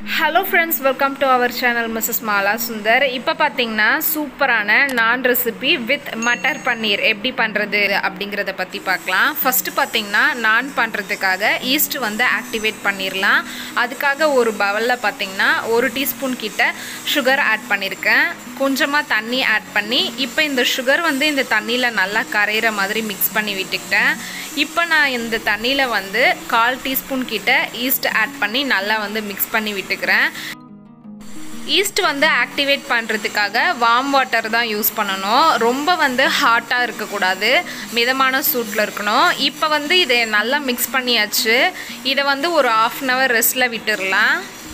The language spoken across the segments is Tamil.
hello friends welcome to our channel Mrs Mala Sundar இப்போ பார்த்தீங்கன்னா சூப்பரான நான் ரெசிபி வித் மட்டர் பன்னீர் எப்படி பண்ணுறது அப்படிங்கிறத பற்றி பார்க்கலாம் ஃபஸ்ட்டு பார்த்தீங்கன்னா நான் பண்ணுறதுக்காக ஈஸ்ட் வந்து ஆக்டிவேட் பண்ணிடலாம் அதுக்காக ஒரு பவலில் பார்த்தீங்கன்னா ஒரு டீஸ்பூன் கிட்ட சுகர் ஆட் பண்ணியிருக்கேன் கொஞ்சமாக தண்ணி ஆட் பண்ணி இப்போ இந்த சுகர் வந்து இந்த தண்ணியில் நல்லா கரையிற மாதிரி மிக்ஸ் பண்ணி விட்டுக்கிட்டேன் இப்போ நான் இந்த தண்ணியில் வந்து கால் டீஸ்பூன் கிட்ட ஈஸ்ட் ஆட் பண்ணி நல்லா வந்து மிக்ஸ் பண்ணி விட்டுக்கிறேன் ஈஸ்ட் வந்து ஆக்டிவேட் பண்ணுறதுக்காக வார்ம் வாட்டர் தான் யூஸ் பண்ணணும் ரொம்ப வந்து ஹாட்டாக இருக்கக்கூடாது மிதமான சூட்டில் இருக்கணும் இப்போ வந்து இதை நல்லா மிக்ஸ் பண்ணியாச்சு இதை வந்து ஒரு ஆஃப் அன் ஹவர் ரெஸ்ட்டில் விட்டுடலாம்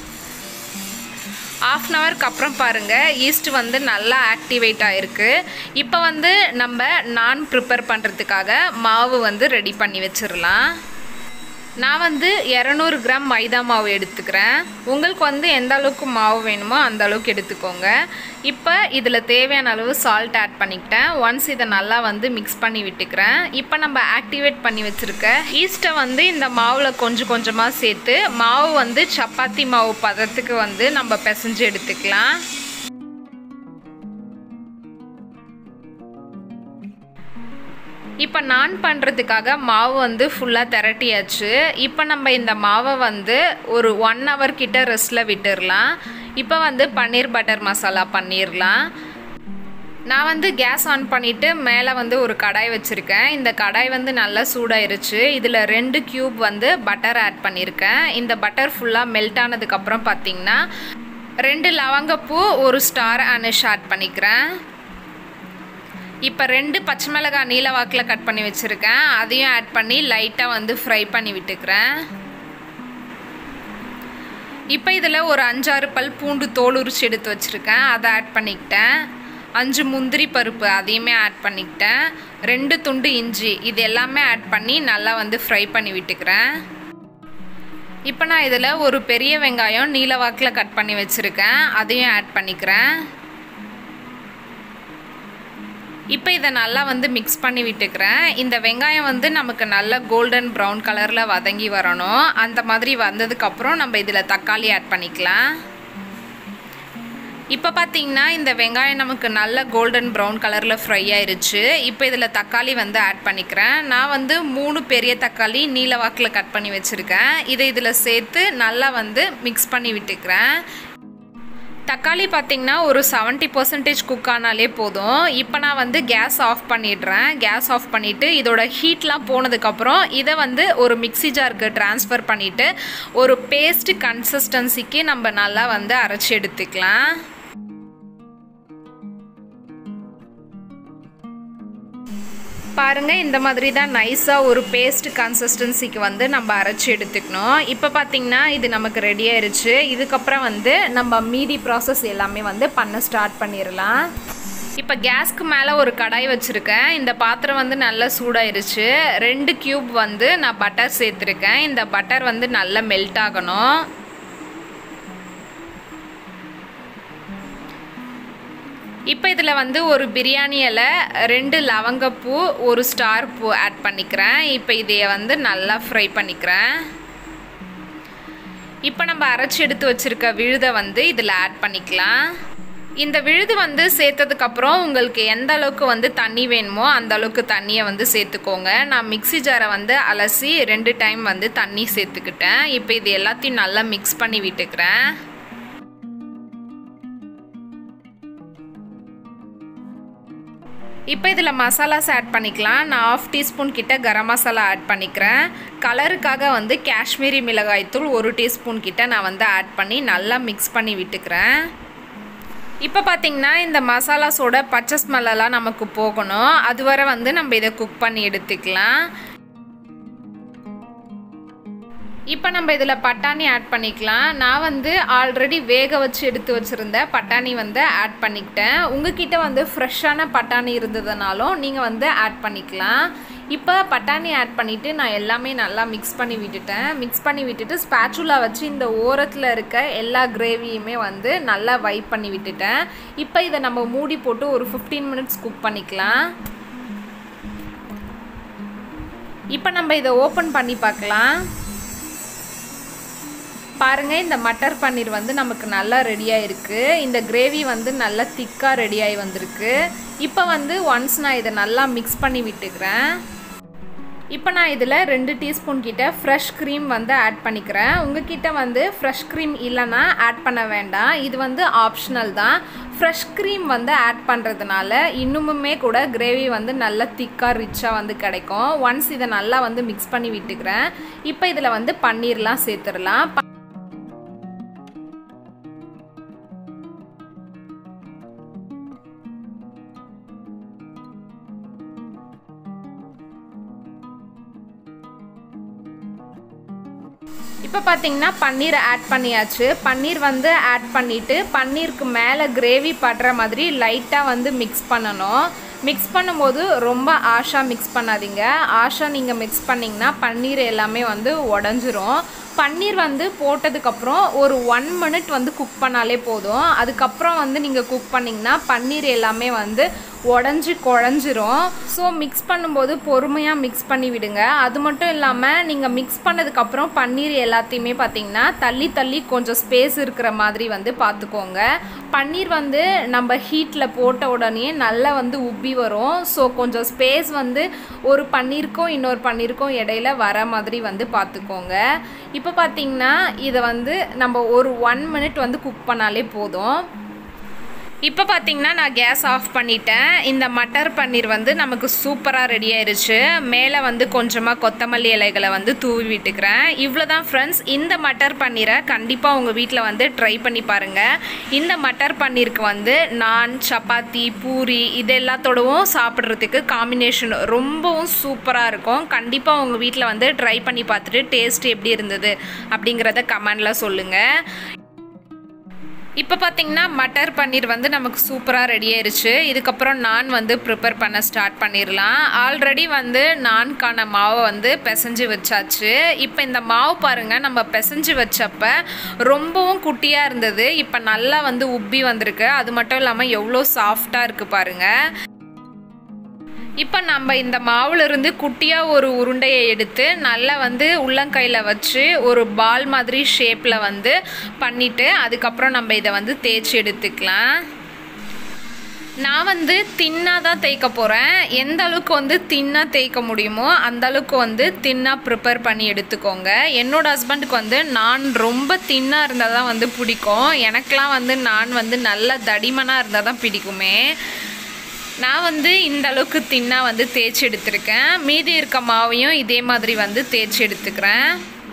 ஆஃப் அன் ஹவருக்கு அப்புறம் பாருங்கள் ஈஸ்ட் வந்து நல்லா ஆக்டிவேட் ஆகிருக்கு இப்போ வந்து நம்ம நான் ப்ரிப்பேர் பண்ணுறதுக்காக மாவு வந்து ரெடி பண்ணி வச்சிடலாம் நான் வந்து இரநூறு கிராம் மைதா மாவு எடுத்துக்கிறேன் உங்களுக்கு வந்து எந்த அளவுக்கு மாவு வேணுமோ அந்த அளவுக்கு எடுத்துக்கோங்க இப்போ இதில் தேவையான அளவு சால்ட் ஆட் பண்ணிக்கிட்டேன் ஒன்ஸ் இதை நல்லா வந்து மிக்ஸ் பண்ணி விட்டுக்கிறேன் இப்போ நம்ம ஆக்டிவேட் பண்ணி வச்சுருக்க ஈஸ்ட்டை வந்து இந்த மாவில் கொஞ்சம் கொஞ்சமாக சேர்த்து மாவு வந்து சப்பாத்தி மாவு பதத்துக்கு வந்து நம்ம பிசைஞ்சு எடுத்துக்கலாம் இப்போ நான் பண்ணுறதுக்காக மாவு வந்து ஃபுல்லாக திரட்டியாச்சு இப்போ நம்ம இந்த மாவை வந்து ஒரு ஒன் ஹவர் கிட்ட ரெஸ்ட்டில் விட்டுடலாம் இப்போ வந்து பன்னீர் பட்டர் மசாலா பண்ணிடலாம் நான் வந்து கேஸ் ஆன் பண்ணிவிட்டு மேலே வந்து ஒரு கடாய் வச்சுருக்கேன் இந்த கடாய் வந்து நல்லா சூடாயிருச்சு இதில் ரெண்டு க்யூப் வந்து பட்டர் ஆட் பண்ணியிருக்கேன் இந்த பட்டர் ஃபுல்லாக மெல்ட் ஆனதுக்கப்புறம் பார்த்திங்கன்னா ரெண்டு லவங்கப்பூ ஒரு ஸ்டார் அனிஷ் ஆட் பண்ணிக்கிறேன் இப்போ ரெண்டு பச்சை மிளகாய் நீல வாக்கில் கட் பண்ணி வச்சுருக்கேன் அதையும் ஆட் பண்ணி லைட்டாக வந்து ஃப்ரை பண்ணி விட்டுக்கிறேன் இப்போ இதில் ஒரு அஞ்சாறு பல் பூண்டு தோல் உரிச்சு எடுத்து வச்சுருக்கேன் அதை ஆட் பண்ணிக்கிட்டேன் அஞ்சு முந்திரி பருப்பு அதையுமே ஆட் பண்ணிக்கிட்டேன் ரெண்டு துண்டு இஞ்சி இது எல்லாமே ஆட் பண்ணி நல்லா வந்து ஃப்ரை பண்ணி விட்டுக்கிறேன் இப்போ நான் இதில் ஒரு பெரிய வெங்காயம் நீல வாக்கில் கட் பண்ணி வச்சுருக்கேன் அதையும் ஆட் பண்ணிக்கிறேன் இப்போ இதை நல்லா வந்து மிக்ஸ் பண்ணி விட்டுக்கிறேன் இந்த வெங்காயம் வந்து நமக்கு நல்ல கோல்டன் ப்ரௌன் கலரில் வதங்கி வரணும் அந்த மாதிரி வந்ததுக்கப்புறம் நம்ம இதில் தக்காளி ஆட் பண்ணிக்கலாம் இப்போ பார்த்தீங்கன்னா இந்த வெங்காயம் நமக்கு நல்ல கோல்டன் ப்ரௌன் கலரில் ஃப்ரை ஆயிருச்சு இப்போ இதில் தக்காளி வந்து ஆட் பண்ணிக்கிறேன் நான் வந்து மூணு பெரிய தக்காளி நீல வாக்கில் கட் பண்ணி வச்சுருக்கேன் இதை இதில் சேர்த்து நல்லா வந்து மிக்ஸ் பண்ணி விட்டுக்கிறேன் தக்காளி பார்த்திங்கன்னா ஒரு செவன்ட்டி பர்சன்டேஜ் குக் ஆனாலே போதும் இப்போ நான் வந்து கேஸ் ஆஃப் பண்ணிடுறேன் கேஸ் ஆஃப் பண்ணிவிட்டு இதோட ஹீட்லாம் போனதுக்கப்புறம் இதை வந்து ஒரு மிக்சி ஜாருக்கு ட்ரான்ஸ்ஃபர் பண்ணிவிட்டு ஒரு பேஸ்ட் கன்சிஸ்டன்சிக்கு நம்ம நல்லா வந்து அரைச்சி எடுத்துக்கலாம் பாருங்கள் இந்த மாதிரி தான் நைஸாக ஒரு பேஸ்ட் கன்சிஸ்டன்சிக்கு வந்து நம்ம அரைச்சி எடுத்துக்கணும் இப்போ பார்த்திங்கன்னா இது நமக்கு ரெடி ஆயிருச்சு இதுக்கப்புறம் வந்து நம்ம மீதி ப்ராசஸ் எல்லாமே வந்து பண்ண ஸ்டார்ட் பண்ணிடலாம் இப்போ கேஸ்க்கு மேலே ஒரு கடாய் வச்சுருக்கேன் இந்த பாத்திரம் வந்து நல்லா சூடாயிருச்சு ரெண்டு க்யூப் வந்து நான் பட்டர் சேர்த்துருக்கேன் இந்த பட்டர் வந்து நல்லா மெல்ட் ஆகணும் இப்போ இதில் வந்து ஒரு பிரியாணி இலை ரெண்டு லவங்கப்பூ ஒரு ஸ்டார் பூ ஆட் பண்ணிக்கிறேன் இப்போ இதையை வந்து நல்லா ஃப்ரை பண்ணிக்கிறேன் இப்போ நம்ம அரைச்சி எடுத்து வச்சுருக்க விழுதை வந்து இதில் ஆட் பண்ணிக்கலாம் இந்த விழுது வந்து சேர்த்ததுக்கப்புறம் உங்களுக்கு எந்த அளவுக்கு வந்து தண்ணி வேணுமோ அந்த அளவுக்கு தண்ணியை வந்து சேர்த்துக்கோங்க நான் மிக்சி ஜாரை வந்து அலசி ரெண்டு டைம் வந்து தண்ணி சேர்த்துக்கிட்டேன் இப்போ இது எல்லாத்தையும் நல்லா மிக்ஸ் பண்ணி விட்டுக்கிறேன் இப்போ இதில் மசாலாஸ் ஆட் பண்ணிக்கலாம் நான் ஆஃப் டீஸ்பூன் கிட்ட கரம் மசாலா ஆட் பண்ணிக்கிறேன் கலருக்காக வந்து காஷ்மீரி மிளகாய்த்தூள் ஒரு டீஸ்பூன் கிட்ட நான் வந்து ஆட் பண்ணி நல்லா மிக்ஸ் பண்ணி விட்டுக்கிறேன் இப்போ பார்த்திங்கன்னா இந்த மசாலாஸோட பச்சை ஸ்மெல்லெல்லாம் நமக்கு போகணும் அது வரை வந்து நம்ம இதை குக் பண்ணி எடுத்துக்கலாம் இப்போ நம்ம இதில் பட்டாணி ஆட் பண்ணிக்கலாம் நான் வந்து ஆல்ரெடி வேக வச்சு எடுத்து வச்சுருந்த பட்டாணி வந்து ஆட் பண்ணிக்கிட்டேன் உங்ககிட்ட வந்து ஃப்ரெஷ்ஷான பட்டாணி இருந்ததுனாலும் நீங்கள் வந்து ஆட் பண்ணிக்கலாம் இப்போ பட்டாணி ஆட் பண்ணிவிட்டு நான் எல்லாமே நல்லா மிக்ஸ் பண்ணி விட்டுட்டேன் மிக்ஸ் பண்ணி விட்டுட்டு ஸ்பேச்சுலா வச்சு இந்த ஓரத்தில் இருக்க எல்லா கிரேவியுமே வந்து நல்லா வைப் பண்ணி விட்டுட்டேன் இப்போ இதை நம்ம மூடி போட்டு ஒரு ஃபிஃப்டீன் மினிட்ஸ் குக் பண்ணிக்கலாம் இப்போ நம்ம இதை ஓப்பன் பண்ணி பார்க்கலாம் பாருங்கள் இந்த மட்டர் பன்னீர் வந்து நமக்கு நல்லா ரெடியாக இருக்குது இந்த கிரேவி வந்து நல்லா திக்காக ரெடியாகி வந்திருக்கு இப்போ வந்து ஒன்ஸ் நான் இதை நல்லா மிக்ஸ் பண்ணி விட்டுக்கிறேன் இப்போ நான் இதில் ரெண்டு டீஸ்பூன் கிட்ட ஃப்ரெஷ் க்ரீம் வந்து ஆட் பண்ணிக்கிறேன் உங்ககிட்ட வந்து ஃப்ரெஷ் க்ரீம் இல்லைன்னா ஆட் பண்ண வேண்டாம் இது வந்து ஆப்ஷனல் தான் ஃப்ரெஷ் க்ரீம் வந்து ஆட் பண்ணுறதுனால இன்னுமுமே கூட கிரேவி வந்து நல்லா திக்காக ரிச்சாக வந்து கிடைக்கும் ஒன்ஸ் இதை நல்லா வந்து மிக்ஸ் பண்ணி விட்டுக்கிறேன் இப்போ இதில் வந்து பன்னீர்லாம் சேர்த்துடலாம் இப்போ பார்த்தீங்கன்னா பன்னீரை ஆட் பண்ணியாச்சு பன்னீர் வந்து ஆட் பண்ணிவிட்டு பன்னீருக்கு மேலே கிரேவி படுற மாதிரி லைட்டாக வந்து மிக்ஸ் பண்ணணும் மிக்ஸ் பண்ணும்போது ரொம்ப ஆஷா மிக்ஸ் பண்ணாதீங்க ஆஷா நீங்கள் மிக்ஸ் பண்ணிங்கன்னா பன்னீர் எல்லாமே வந்து உடஞ்சிரும் பன்னீர் வந்து போட்டதுக்கப்புறம் ஒரு ஒன் மினிட் வந்து குக் பண்ணாலே போதும் அதுக்கப்புறம் வந்து நீங்கள் குக் பண்ணிங்கன்னா பன்னீர் எல்லாமே வந்து உடஞ்சி குழஞ்சிரும் ஸோ மிக்ஸ் பண்ணும்போது பொறுமையாக மிக்ஸ் பண்ணி விடுங்க அது மட்டும் இல்லாமல் நீங்கள் மிக்ஸ் பண்ணதுக்கப்புறம் பன்னீர் எல்லாத்தையுமே பார்த்தீங்கன்னா தள்ளி தள்ளி கொஞ்சம் ஸ்பேஸ் இருக்கிற மாதிரி வந்து பார்த்துக்கோங்க பன்னீர் வந்து நம்ம ஹீட்டில் போட்ட உடனே நல்லா வந்து உப்பி வரும் ஸோ கொஞ்சம் ஸ்பேஸ் வந்து ஒரு பன்னீருக்கும் இன்னொரு பன்னீருக்கும் இடையில வர மாதிரி வந்து பார்த்துக்கோங்க இப்போ பார்த்தீங்கன்னா இதை வந்து நம்ம ஒரு ஒன் மினிட் வந்து குக் பண்ணாலே போதும் இப்போ பார்த்தீங்கன்னா நான் கேஸ் ஆஃப் பண்ணிட்டேன் இந்த மட்டர் பன்னீர் வந்து நமக்கு சூப்பராக ரெடி ஆயிருச்சு மேலே வந்து கொஞ்சமாக கொத்தமல்லி இலைகளை வந்து தூவி விட்டுக்கிறேன் இவ்வளோ தான் ஃப்ரெண்ட்ஸ் இந்த மட்டர் பன்னீரை கண்டிப்பாக உங்கள் வீட்டில் வந்து ட்ரை பண்ணி பாருங்கள் இந்த மட்டர் பன்னீருக்கு வந்து நான் சப்பாத்தி பூரி இது எல்லாத்தோடவும் சாப்பிட்றதுக்கு காம்பினேஷன் ரொம்பவும் சூப்பராக இருக்கும் கண்டிப்பாக உங்கள் வீட்டில் வந்து ட்ரை பண்ணி பார்த்துட்டு டேஸ்ட் எப்படி இருந்தது அப்படிங்கிறத கமெண்டில் சொல்லுங்கள் இப்போ பார்த்தீங்கன்னா மட்டர் பன்னீர் வந்து நமக்கு சூப்பராக ரெடி ஆயிருச்சு இதுக்கப்புறம் நான் வந்து ப்ரிப்பேர் பண்ண ஸ்டார்ட் பண்ணிடலாம் ஆல்ரெடி வந்து நான்கான மாவை வந்து பிசைஞ்சு வச்சாச்சு இப்போ இந்த மாவு பாருங்கள் நம்ம பிசைஞ்சு வச்சப்ப ரொம்பவும் குட்டியாக இருந்தது இப்போ நல்லா வந்து உப்பி வந்திருக்கு அது மட்டும் இல்லாமல் எவ்வளோ சாஃப்டாக இருக்குது பாருங்கள் இப்போ நம்ம இந்த மாவுலேருந்து குட்டியாக ஒரு உருண்டையை எடுத்து நல்லா வந்து உள்ளங்கையில் வச்சு ஒரு பால் மாதிரி ஷேப்பில் வந்து பண்ணிவிட்டு அதுக்கப்புறம் நம்ம இதை வந்து தேய்ச்சி எடுத்துக்கலாம் நான் வந்து தின்னாக தான் தேய்க்க போகிறேன் எந்த அளவுக்கு வந்து தின்னாக தேய்க்க முடியுமோ அந்த அளவுக்கு வந்து தின்னாக ப்ரிப்பேர் பண்ணி எடுத்துக்கோங்க என்னோட ஹஸ்பண்டுக்கு வந்து நான் ரொம்ப தின்னாக இருந்தால் தான் வந்து பிடிக்கும் எனக்கெலாம் வந்து நான் வந்து நல்ல தடிமனாக இருந்தால் தான் பிடிக்குமே நான் வந்து இந்த அளவுக்கு தின்னா வந்து தேய்ச்சி எடுத்திருக்கேன் மீதி இருக்க மாவையும் இதே மாதிரி வந்து தேய்ச்சி எடுத்துக்கிறேன்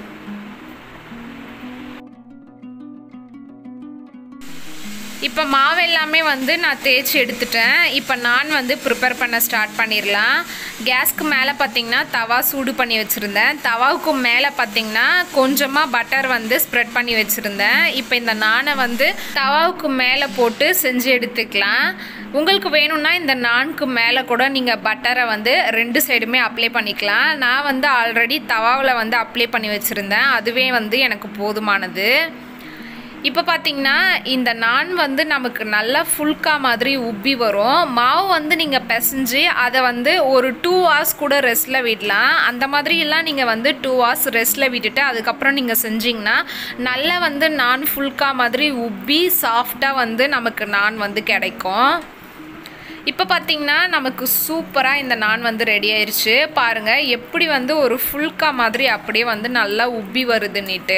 இப்போ மாவு எல்லாமே வந்து நான் தேய்ச்சி எடுத்துட்டேன் இப்போ நான் வந்து ப்ரிப்பேர் பண்ண ஸ்டார்ட் பண்ணிடலாம் கேஸ்க்கு மேலே பார்த்தீங்கன்னா தவா சூடு பண்ணி வச்சுருந்தேன் தவாவுக்கு மேலே பார்த்தீங்கன்னா கொஞ்சமாக பட்டர் வந்து ஸ்ப்ரெட் பண்ணி வச்சுருந்தேன் இப்போ இந்த நானை வந்து தவாவுக்கு மேலே போட்டு செஞ்சு எடுத்துக்கலாம் உங்களுக்கு வேணும்னா இந்த நான்கு மேலே கூட நீங்கள் பட்டரை வந்து ரெண்டு சைடுமே அப்ளை பண்ணிக்கலாம் நான் வந்து ஆல்ரெடி தவாவில் வந்து அப்ளை பண்ணி வச்சுருந்தேன் அதுவே வந்து எனக்கு போதுமானது இப்போ பார்த்தீங்கன்னா இந்த நான் வந்து நமக்கு நல்லா ஃபுல்கா மாதிரி உப்பி வரும் மாவு வந்து நீங்கள் பிசைஞ்சு அதை வந்து ஒரு டூ ஹவர்ஸ் கூட ரெஸ்ட்டில் விடலாம் அந்த மாதிரிலாம் நீங்கள் வந்து டூ ஹவர்ஸ் ரெஸ்ட்டில் விட்டுட்டு அதுக்கப்புறம் நீங்கள் செஞ்சிங்கன்னா நல்லா வந்து நான் ஃபுல்கா மாதிரி உப்பி சாஃப்டாக வந்து நமக்கு நான் வந்து கிடைக்கும் இப்போ பார்த்தீங்கன்னா நமக்கு சூப்பராக இந்த நான் வந்து ரெடி ஆயிடுச்சு பாருங்கள் எப்படி வந்து ஒரு ஃபுல்கா மாதிரி அப்படியே வந்து நல்லா உப்பி வருதுன்னுட்டு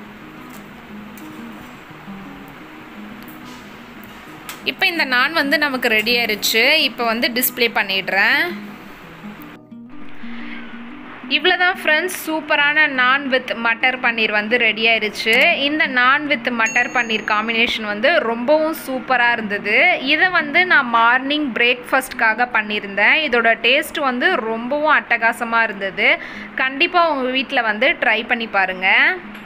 இப்போ இந்த நான் வந்து நமக்கு ரெடி ஆயிருச்சு இப்போ வந்து டிஸ்பிளே பண்ணிடுறேன் இவ்வளோ தான் ஃப்ரெண்ட்ஸ் சூப்பரான நான் வித் மட்டர் பன்னீர் வந்து ரெடி ஆயிருச்சு இந்த நான் வித் மட்டர் பன்னீர் காம்பினேஷன் வந்து ரொம்பவும் சூப்பராக இருந்தது இதை வந்து நான் மார்னிங் பிரேக்ஃபாஸ்ட்காக பண்ணியிருந்தேன் இதோட டேஸ்ட் வந்து ரொம்பவும் அட்டகாசமாக இருந்தது கண்டிப்பாக உங்கள் வீட்டில் வந்து ட்ரை பண்ணி பாருங்கள்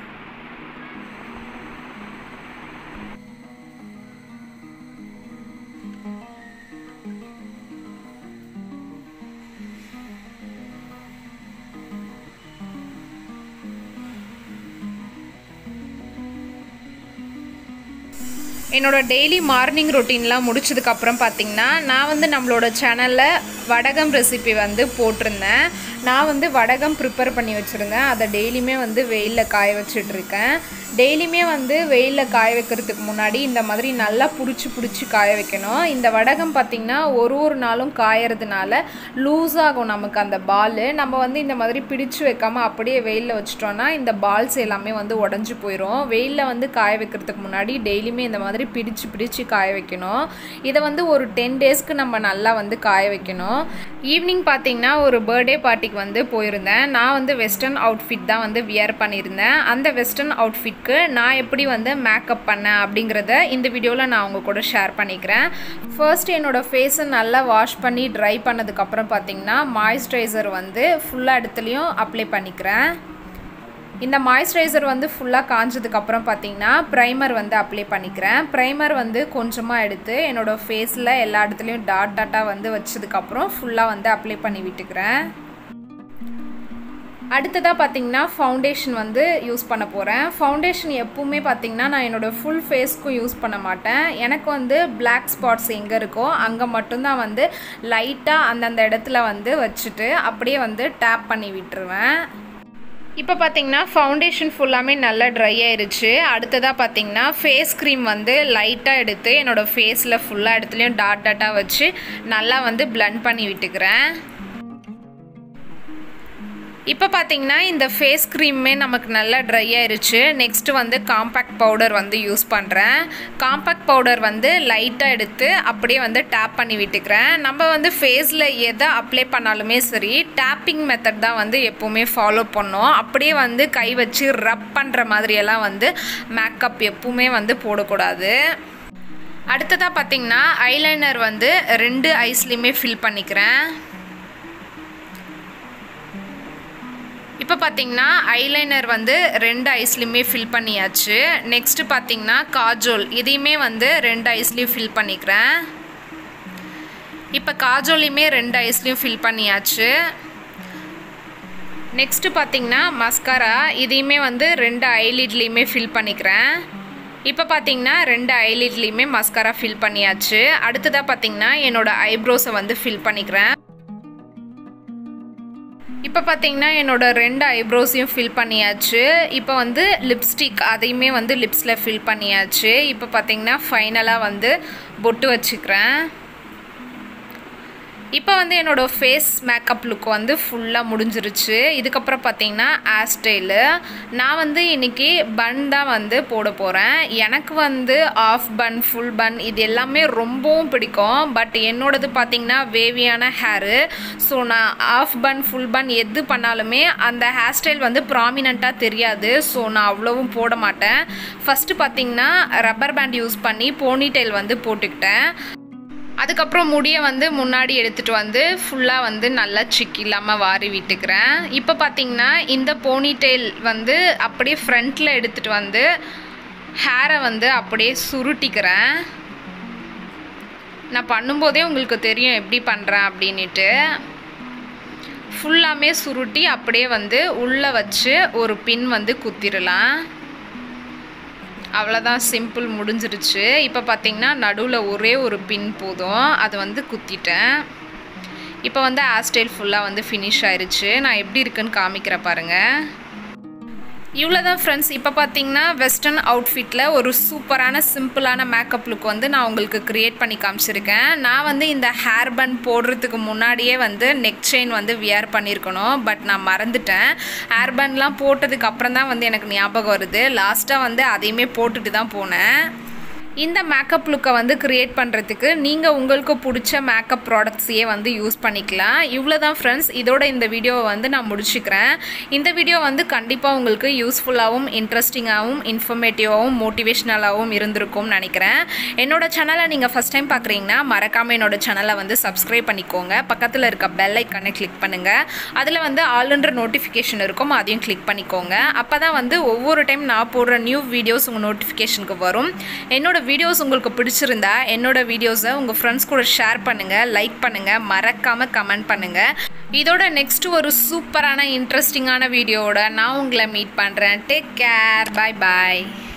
என்னோட டெய்லி மார்னிங் ரொட்டீன்லாம் முடிச்சதுக்கப்புறம் பார்த்தீங்கன்னா நான் வந்து நம்மளோட சேனலில் வடகம் ரெசிபி வந்து போட்டிருந்தேன் நான் வந்து வடகம் ப்ரிப்பேர் பண்ணி வச்சுருந்தேன் அதை டெய்லியுமே வந்து வெயிலில் காய வச்சிட்ருக்கேன் டெய்லியுமே வந்து வெயிலில் காய வைக்கிறதுக்கு முன்னாடி இந்த மாதிரி நல்லா பிடிச்சி பிடிச்சி காய வைக்கணும் இந்த வடகம் பார்த்திங்கன்னா ஒரு ஒரு நாளும் காயறதுனால லூஸ் ஆகும் நமக்கு அந்த பால் நம்ம வந்து இந்த மாதிரி பிடிச்சு வைக்காமல் அப்படியே வெயிலில் வச்சிட்டோன்னா இந்த பால்ஸ் எல்லாமே வந்து உடஞ்சி போயிடும் வெயிலில் வந்து காய வைக்கிறதுக்கு முன்னாடி டெய்லியுமே இந்த மாதிரி பிடிச்சு பிடிச்சு காய வைக்கணும் இதை வந்து ஒரு டென் டேஸ்க்கு நம்ம நல்லா வந்து காய வைக்கணும் ஈவினிங் பார்த்தீங்கன்னா ஒரு பர்த்டே பார்ட்டிக்கு வந்து போயிருந்தேன் நான் வந்து வெஸ்டர்ன் அவுட்ஃபிட் தான் வந்து வியர் பண்ணியிருந்தேன் அந்த வெஸ்டர்ன் அவுட்ஃபிட்க்கு நான் எப்படி வந்து மேக்கப் பண்ணேன் அப்படிங்கிறத இந்த வீடியோவில் நான் உங்கள் கூட ஷேர் பண்ணிக்கிறேன் ஃபர்ஸ்ட் என்னோடய ஃபேஸை நல்லா வாஷ் பண்ணி ட்ரை பண்ணதுக்கப்புறம் பார்த்தீங்கன்னா மாய்ஸ்சரைசர் வந்து ஃபுல்லாக இடத்துலையும் அப்ளை பண்ணிக்கிறேன் இந்த மாய்ஸ்சரைசர் வந்து ஃபுல்லாக காஞ்சதுக்கப்புறம் பார்த்தீங்கன்னா ப்ரைமர் வந்து அப்ளை பண்ணிக்கிறேன் ப்ரைமர் வந்து கொஞ்சமாக எடுத்து என்னோடய ஃபேஸில் எல்லா இடத்துலையும் டாட் டாட்டாக வந்து வச்சதுக்கப்புறம் ஃபுல்லாக வந்து அப்ளை பண்ணி விட்டுக்கிறேன் அடுத்ததாக பார்த்தீங்கன்னா ஃபவுண்டேஷன் வந்து யூஸ் பண்ண போகிறேன் ஃபவுண்டேஷன் எப்பவுமே பார்த்தீங்கன்னா நான் என்னோடய ஃபுல் ஃபேஸ்க்கும் யூஸ் பண்ண மாட்டேன் எனக்கு வந்து பிளாக் ஸ்பாட்ஸ் எங்கே இருக்கோ அங்கே மட்டும்தான் வந்து லைட்டாக அந்தந்த இடத்துல வந்து வச்சுட்டு அப்படியே வந்து டேப் பண்ணி விட்டுருவேன் இப்போ பார்த்தீங்கன்னா ஃபவுண்டேஷன் ஃபுல்லாமே நல்லா ட்ரை ஆயிருச்சு அடுத்ததாக பார்த்தீங்கன்னா ஃபேஸ் க்ரீம் வந்து லைட்டாக எடுத்து என்னோடய ஃபேஸில் ஃபுல்லாக இடத்துலையும் டாட் டாட்டாக வச்சு நல்லா வந்து பிளண்ட் பண்ணி விட்டுக்கிறேன் இப்போ பார்த்தீங்கன்னா இந்த ஃபேஸ் க்ரீமே நமக்கு நல்லா ட்ரை ஆயிருச்சு நெக்ஸ்ட்டு வந்து காம்பேக்ட் பவுடர் வந்து யூஸ் பண்ணுறேன் காம்பேக்ட் பவுடர் வந்து லைட்டாக எடுத்து அப்படியே வந்து டேப் பண்ணி விட்டுக்கிறேன் நம்ம வந்து ஃபேஸில் எதை அப்ளை பண்ணாலுமே சரி டேப்பிங் மெத்தட் தான் வந்து எப்போவுமே ஃபாலோ பண்ணோம் அப்படியே வந்து கை வச்சு ரப் பண்ணுற மாதிரியெல்லாம் வந்து மேக்கப் எப்பவுமே வந்து போடக்கூடாது அடுத்ததாக பார்த்தீங்கன்னா ஐலைனர் வந்து ரெண்டு ஐஸ்லேயுமே ஃபில் பண்ணிக்கிறேன் இப்போ பார்த்தீங்கன்னா ஐலைனர் வந்து ரெண்டு ஐஸ்லேயுமே ஃபில் பண்ணியாச்சு நெக்ஸ்ட்டு பார்த்தீங்கன்னா காஜோல் இதையுமே வந்து ரெண்டு ஐஸ்லேயும் ஃபில் பண்ணிக்கிறேன் இப்போ காஜோலையுமே ரெண்டு ஐஸ்லேயும் ஃபில் பண்ணியாச்சு நெக்ஸ்ட்டு பார்த்தீங்கன்னா மஸ்காரா இதையுமே வந்து ரெண்டு ஐலிட்லேயுமே ஃபில் பண்ணிக்கிறேன் இப்போ பார்த்தீங்கன்னா ரெண்டு ஐலிட்லேயுமே மஸ்காரா ஃபில் பண்ணியாச்சு அடுத்ததாக பார்த்தீங்கன்னா என்னோடய ஐப்ரோஸை வந்து ஃபில் பண்ணிக்கிறேன் இப்போ பார்த்தீங்கன்னா என்னோட ரெண்டு ஐப்ரோஸையும் ஃபில் பண்ணியாச்சு இப்போ வந்து லிப்ஸ்டிக் அதையுமே வந்து லிப்ஸில் ஃபில் பண்ணியாச்சு இப்போ பார்த்தீங்கன்னா ஃபைனலாக வந்து பொட்டு வச்சுக்கிறேன் இப்போ வந்து என்னோடய ஃபேஸ் மேக்கப் லுக் வந்து ஃபுல்லாக முடிஞ்சிருச்சு இதுக்கப்புறம் பார்த்தீங்கன்னா ஹேர் ஸ்டைலு நான் வந்து இன்றைக்கி பன் தான் வந்து போட போகிறேன் எனக்கு வந்து ஆஃப் பன் ஃபுல் பன் இது எல்லாமே ரொம்பவும் பிடிக்கும் பட் என்னோடது பார்த்திங்கன்னா வேவியான ஹேரு ஸோ நான் ஆஃப் பன் ஃபுல் பன் எது பண்ணாலுமே அந்த ஹேர் ஸ்டைல் வந்து ப்ராமினண்ட்டாக தெரியாது ஸோ நான் அவ்வளவும் போட மாட்டேன் ஃபஸ்ட்டு பார்த்திங்கன்னா ரப்பர் பேண்ட் யூஸ் பண்ணி போனிடெயில் வந்து போட்டுக்கிட்டேன் அதுக்கப்புறம் முடியை வந்து முன்னாடி எடுத்துகிட்டு வந்து ஃபுல்லாக வந்து நல்லா சிக் இல்லாமல் வாரி விட்டுக்கிறேன் இப்போ பார்த்தீங்கன்னா இந்த போனிடெயில் வந்து அப்படியே ஃப்ரண்ட்டில் எடுத்துகிட்டு வந்து ஹேரை வந்து அப்படியே சுருட்டிக்கிறேன் நான் பண்ணும்போதே உங்களுக்கு தெரியும் எப்படி பண்ணுறேன் அப்படின்ட்டு ஃபுல்லாமே சுருட்டி அப்படியே வந்து உள்ளே வச்சு ஒரு பின் வந்து குத்திடலாம் அவ்வளோதான் சிம்பிள் முடிஞ்சிருச்சு இப்போ பார்த்தீங்கன்னா நடுவில் ஒரே ஒரு பின் போதும் அதை வந்து குத்திட்டேன் இப்போ வந்து ஹேர் ஸ்டைல் ஃபுல்லாக வந்து ஃபினிஷ் ஆயிடுச்சு நான் எப்படி இருக்குன்னு காமிக்கிற பாருங்கள் இவ்வளோ தான் ஃப்ரெண்ட்ஸ் இப்போ பார்த்தீங்கன்னா வெஸ்டர்ன் அவுட்ஃபிட்டில் ஒரு சூப்பரான சிம்பிளான மேக்கப் லுக் வந்து நான் உங்களுக்கு க்ரியேட் பண்ணி காமிச்சிருக்கேன் நான் வந்து இந்த ஹேர் பன் போடுறதுக்கு முன்னாடியே வந்து நெக் செயின் வந்து வியர் பண்ணியிருக்கணும் பட் நான் மறந்துட்டேன் ஹேர் பன்லாம் போட்டதுக்கு அப்புறம் தான் வந்து எனக்கு ஞாபகம் வருது லாஸ்ட்டாக வந்து அதையுமே போட்டுட்டு தான் போனேன் இந்த மேக்கப் லுக்கை வந்து க்ரியேட் பண்ணுறதுக்கு நீங்கள் உங்களுக்கு பிடிச்ச மேக்கப் ப்ராடக்ட்ஸையே வந்து யூஸ் பண்ணிக்கலாம் இவ்வளோ தான் ஃப்ரெண்ட்ஸ் இதோட இந்த வீடியோவை வந்து நான் முடிச்சுக்கிறேன் இந்த வீடியோ வந்து கண்டிப்பாக உங்களுக்கு யூஸ்ஃபுல்லாகவும் இன்ட்ரெஸ்டிங்காகவும் இன்ஃபர்மேட்டிவாகவும் மோட்டிவேஷ்னலாகவும் இருந்திருக்கும்னு நினைக்கிறேன் என்னோட சேனலை நீங்கள் ஃபஸ்ட் டைம் பார்க்குறீங்கன்னா மறக்காமல் என்னோட சேனலை வந்து சப்ஸ்கிரைப் பண்ணிக்கோங்க பக்கத்தில் இருக்க பெல் ஐக்கானை கிளிக் பண்ணுங்கள் அதில் வந்து ஆல்ன்ற நோட்டிஃபிகேஷன் இருக்கும் அதையும் கிளிக் பண்ணிக்கோங்க அப்போ தான் வந்து ஒவ்வொரு டைம் நான் போடுற நியூ வீடியோஸ் உங்கள் நோட்டிஃபிகேஷனுக்கு வரும் என்னோட வீடியோஸ் உங்களுக்கு பிடிச்சிருந்தா என்னோட வீடியோஸை உங்கள் ஃப்ரெண்ட்ஸ் கூட ஷேர் பண்ணுங்கள் லைக் பண்ணுங்கள் மறக்காமல் கமெண்ட் பண்ணுங்கள் இதோட நெக்ஸ்ட் ஒரு சூப்பரான இன்ட்ரெஸ்டிங்கான வீடியோவோட நான் உங்களை மீட் பண்ணுறேன் டேக் கேர் பாய் பாய்